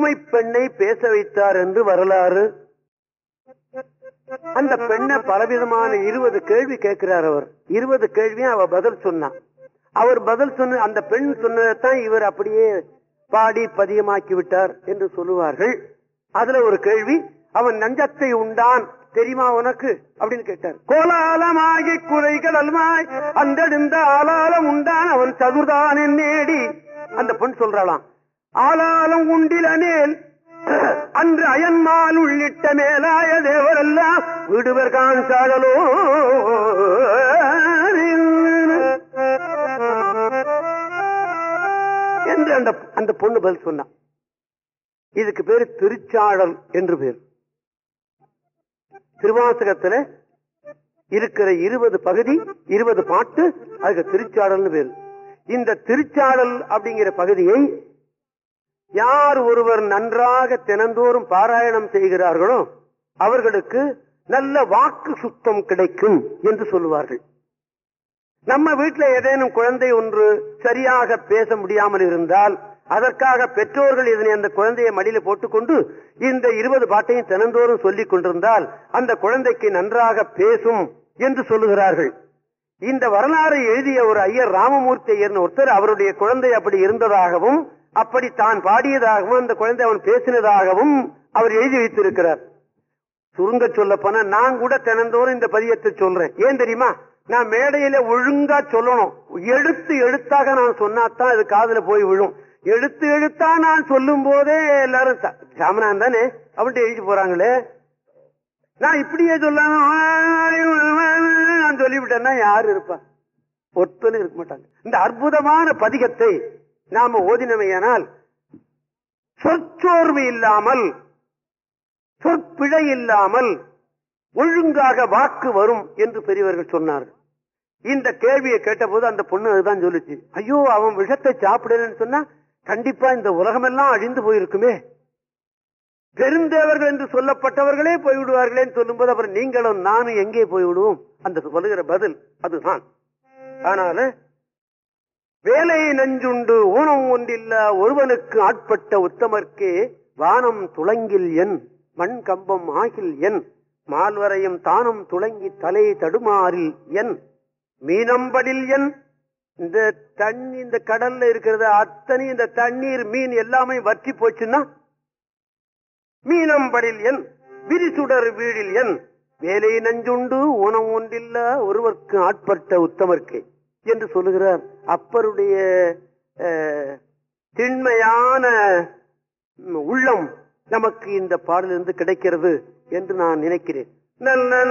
ஊமை பெண்ணை பேச வைத்தார் என்று வரலாறு அந்த பெண்ணை பலவிதமான இருபது கேள்வி கேட்கிறார் அவர் இருபது கேள்வியும் அவ பதில் சொன்னான் அவர் பதில் சொன்ன அந்த பெண் சொன்னதைத்தான் இவர் அப்படியே பாடி பதியமாக்கி விட்டார் என்று சொல்லுவார்கள் அதுல ஒரு கேள்வி அவன் நஞ்சத்தை உண்டான் தெரியுமா உனக்கு அப்படின்னு கேட்டார் கோலாலமாகி குறைகள் அல்மாய் அந்தெடுந்த ஆலாலம் உண்டான் அவன் சதுர்தான் நேடி அந்த பெண் சொல்றாளாம் ஆலாலம் உண்டிலனேல் அன்று அயன்மால் உள்ளிட்ட மேலாய தேவரெல்லாம் விடுவர் காண்சாடலோ என்று அந்த அந்த பொண்ணு பதில் சொன்னான் இதுக்கு பேரு திருச்சாடல் என்று பேர் திருவாசகத்துல இருக்கிற இருபது பகுதி இருபது பாட்டு அதுக்கு திருச்சாடல்னு பேரு இந்த திருச்சாடல் அப்படிங்கிற பகுதியை யார் ஒருவர் நன்றாக தினந்தோறும் பாராயணம் செய்கிறார்களோ அவர்களுக்கு நல்ல வாக்கு சுத்தம் கிடைக்கும் என்று சொல்லுவார்கள் நம்ம வீட்டுல ஏதேனும் குழந்தை ஒன்று சரியாக பேச முடியாமல் இருந்தால் அதற்காக பெற்றோர்கள் இதனை அந்த குழந்தையை மடியில போட்டுக்கொண்டு இந்த இருபது பாட்டையும் தினந்தோறும் சொல்லிக் கொண்டிருந்தால் அந்த குழந்தைக்கு நன்றாக பேசும் என்று சொல்லுகிறார்கள் இந்த வரலாறு எழுதிய ஒரு ஐயர் ராமமூர்த்தி ஐயர்னு ஒருத்தர் அவருடைய குழந்தை அப்படி இருந்ததாகவும் அப்படி தான் பாடியதாகவும் அந்த குழந்தை அவன் பேசினதாகவும் அவர் எழுதி வைத்திருக்கிறார் சுருங்க சொல்ல போனா நான் கூட தினந்தோறும் இந்த பதியத்தை சொல்றேன் ஏன் தெரியுமா நான் மேடையில ஒழுங்கா சொல்லணும் எழுத்து எழுத்தாக நான் சொன்னாதான் அது காதுல போய் விழும் எழுத்து எழுத்தா நான் சொல்லும் போதே எல்லாரும் ச- சாமனான் தானே அப்படின்ட்டு எழுதி போறாங்களே நான் இப்படியே சொல்லாம நான் சொல்லிவிட்டேன்னா யாரு இருப்பா ஒருத்தனும் இருக்க மாட்டாங்க இந்த அற்புதமான பதிகத்தை நாம ஓதினமையானால் சொற்சோர்வு இல்லாமல் சொற்பிழை இல்லாமல் ஒழுங்காக வாக்கு வரும் என்று பெரியவர்கள் சொன்னார்கள் இந்த கேள்வியை கேட்டபோது அந்த பொண்ணு அதுதான் சொல்லுச்சு ஐயோ அவன் விஷத்தை சாப்பிடலன்னு சொன்னா கண்டிப்பா இந்த உலகமெல்லாம் அழிந்து போயிருக்குமே பெருந்தேவர்கள் என்று சொல்லப்பட்டவர்களே போய்விடுவார்களேன்னு சொல்லும்போது அப்புறம் நீங்களும் நானும் எங்கே போய்விடுவோம் அந்த சொல்லுகிற பதில் அதுதான் ஆனால வேலை நஞ்சுண்டு ஊனம் ஒன்றில்ல ஒருவனுக்கு ஆட்பட்ட உத்தமர்க்கே வானம் துளங்கில் என் மண் கம்பம் ஆகில் என் மால்வரையும் தானும் துளங்கி தலை தடுமாறில் என் மீனம்படில் என் இந்த தண்ணி இந்த கடல்ல இருக்கிறது அத்தனை இந்த தண்ணீர் மீன் எல்லாமே வற்றி போச்சுன்னா மீனம்படில் என் விரிசுடர் வீழில் என் வேலை நஞ்சுண்டு ஊனம் ஒன்றில்ல ஒருவர்க்கு ஆட்பட்ட உத்தமர்க்கே என்று சொல்லுகிறார் அப்பருடைய அஹ், திண்மையான ம், உள்ளம் நமக்கு இந்த பாடலிருந்து கிடைக்கிறது என்று நான் நினைக்கிறேன் நல்ல